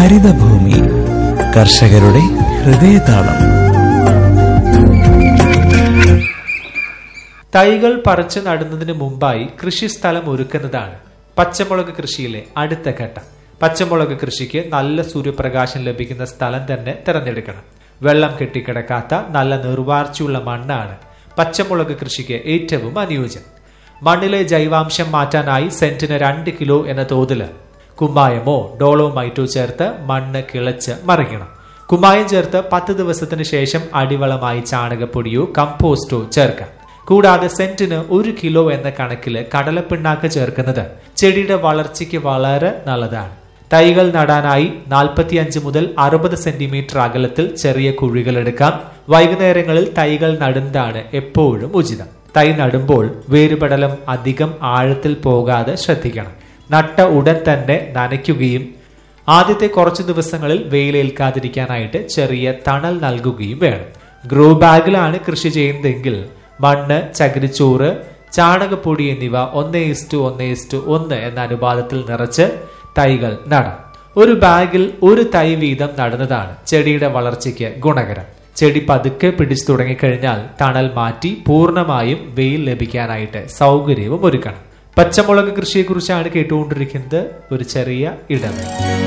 ഹരിതഭൂമി കർഷകരുടെ ഹൃദയതാളം തൈകൾ പറിച്ചു നടുന്നതിന് മുമ്പായി കൃഷിസ്ഥലം ഒരുക്കുന്നതാണ് പച്ചമുളക് കൃഷിയിലെ അടുത്ത ഘട്ടം പച്ചമുളക് കൃഷിക്ക് നല്ല സൂര്യപ്രകാശം ലഭിക്കുന്ന സ്ഥലം തന്നെ തിരഞ്ഞെടുക്കണം വെള്ളം കെട്ടിക്കിടക്കാത്ത നല്ല നിർവാർച്ചയുള്ള മണ്ണാണ് പച്ചമുളക് കൃഷിക്ക് ഏറ്റവും അനുയോജ്യം മണ്ണിലെ ജൈവാംശം മാറ്റാനായി സെന്റിന് രണ്ട് കിലോ എന്ന തോതില് കുമ്മായമോ ഡോളോമൈറ്റോ ചേർത്ത് മണ്ണ് കിളച്ച് മറിക്കണം കുമ്മായം ചേർത്ത് പത്ത് ദിവസത്തിന് ശേഷം അടിവളമായി ചാണകപ്പൊടിയോ കമ്പോസ്റ്റോ ചേർക്കാം കൂടാതെ സെന്റിന് ഒരു കിലോ എന്ന കണക്കില് കടലപ്പിണ്ണാക്ക് ചേർക്കുന്നത് ചെടിയുടെ വളർച്ചയ്ക്ക് വളരെ നല്ലതാണ് തൈകൾ നടാനായി 45 മുതൽ അറുപത് സെന്റിമീറ്റർ അകലത്തിൽ ചെറിയ കുഴികൾ എടുക്കാം വൈകുന്നേരങ്ങളിൽ തൈകൾ നടുന്നതാണ് എപ്പോഴും ഉചിതം തൈ നടുമ്പോൾ വേരുപടലം അധികം ആഴത്തിൽ പോകാതെ ശ്രദ്ധിക്കണം നട്ട ഉടൻ തന്നെ നനയ്ക്കുകയും ആദ്യത്തെ കുറച്ചു ദിവസങ്ങളിൽ വെയിലേൽക്കാതിരിക്കാനായിട്ട് ചെറിയ തണൽ നൽകുകയും വേണം ഗ്രോ ബാഗിലാണ് കൃഷി ചെയ്യുന്നതെങ്കിൽ മണ്ണ് ചകിരിച്ചോറ് ചാണകപ്പൊടി എന്നിവ ഒന്ന് ഇസ്റ്റു ഒന്ന് ഇസ്റ്റു ഒന്ന് എന്ന അനുപാതത്തിൽ നിറച്ച് തൈകൾ നടാം ഒരു ബാഗിൽ ഒരു തൈ വീതം നടുന്നതാണ് ചെടിയുടെ വളർച്ചയ്ക്ക് ഗുണകരം ചെടി പതുക്കെ പിടിച്ചു തുടങ്ങിക്കഴിഞ്ഞാൽ തണൽ മാറ്റി പൂർണ്ണമായും വെയിൽ ലഭിക്കാനായിട്ട് സൗകര്യവും ഒരുക്കണം പച്ചമുളക് കൃഷിയെക്കുറിച്ചാണ് കേട്ടുകൊണ്ടിരിക്കുന്നത് ഒരു ചെറിയ ഇടവേള